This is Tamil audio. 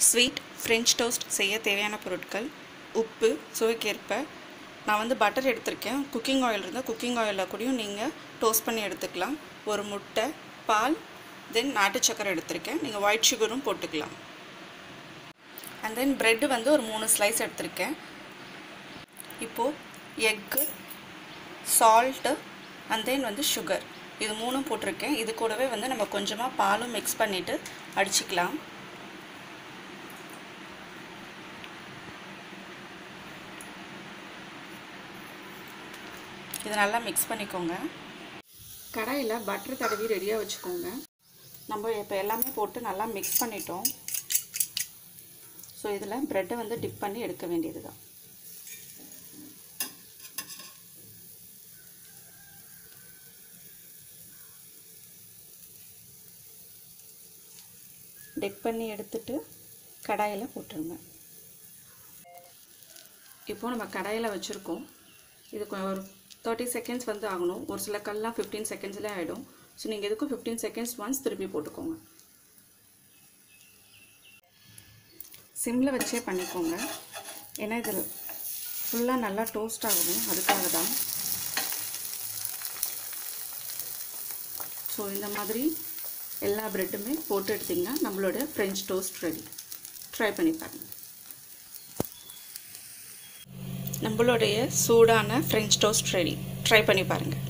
ஸ்வீட் ஃப்ரெஞ்ச் டோஸ்ட் செய்ய தேவையான பொருட்கள் உப்பு சுவைக்கேற்ப நான் வந்து பட்டர் எடுத்திருக்கேன் குக்கிங் ஆயில் இருந்தால் குக்கிங் ஆயிலில் கூடயும் நீங்கள் டோஸ்ட் பண்ணி எடுத்துக்கலாம் ஒரு முட்டை பால் தென் நாட்டு சக்கரை எடுத்திருக்கேன் நீங்கள் ஒயிட் சுகரும் போட்டுக்கலாம் அண்ட் தென் ப்ரெட்டு வந்து ஒரு மூணு ஸ்லைஸ் எடுத்திருக்கேன் இப்போது எக்கு சால்ட்டு அண்ட் தென் வந்து சுகர் இது மூணும் போட்டிருக்கேன் இது கூடவே வந்து நம்ம கொஞ்சமாக பாலும் மிக்ஸ் பண்ணிவிட்டு அடிச்சுக்கலாம் இது நல்லா மிக்ஸ் பண்ணிக்கோங்க கடாயில் பட்டர் தடவி ரெடியாக வச்சுக்கோங்க நம்ம இப்போ எல்லாமே போட்டு நல்லா மிக்ஸ் பண்ணிட்டோம் ஸோ இதில் ப்ரெட்டை வந்து டிப் பண்ணி எடுக்க வேண்டியது தான் டிப் பண்ணி எடுத்துட்டு கடாயில் போட்டுருங்க இப்போது நம்ம கடாயில் வச்சுருக்கோம் இது கொ- ஒரு தேர்ட்டி செகண்ட்ஸ் வந்து ஆகணும் ஒரு சில கல்லாம் ஃபிஃப்டீன் செகண்ட்ஸ்லேயே ஆகிடும் ஸோ நீங்கள் எதுக்கும் ஃபிஃப்டீன் செகண்ட்ஸ் ஒன்ஸ் திருப்பி போட்டுக்கோங்க சிம்மில் வச்சே பண்ணிக்கோங்க ஏன்னா இது ஃபுல்லாக நல்லா டோஸ்ட் ஆகணும் அதுக்காக தான் ஸோ இந்த மாதிரி எல்லா ப்ரெட்டுமே போட்டு எடுத்திங்கன்னா நம்மளோட ஃப்ரெஞ்ச் டோஸ்ட் ரெடி ட்ரை பண்ணி பாருங்கள் நம்மளுடைய சூடான ஃப்ரெஞ்ச் டோஸ்ட் ரெடி ட்ரை பண்ணி பாருங்கள்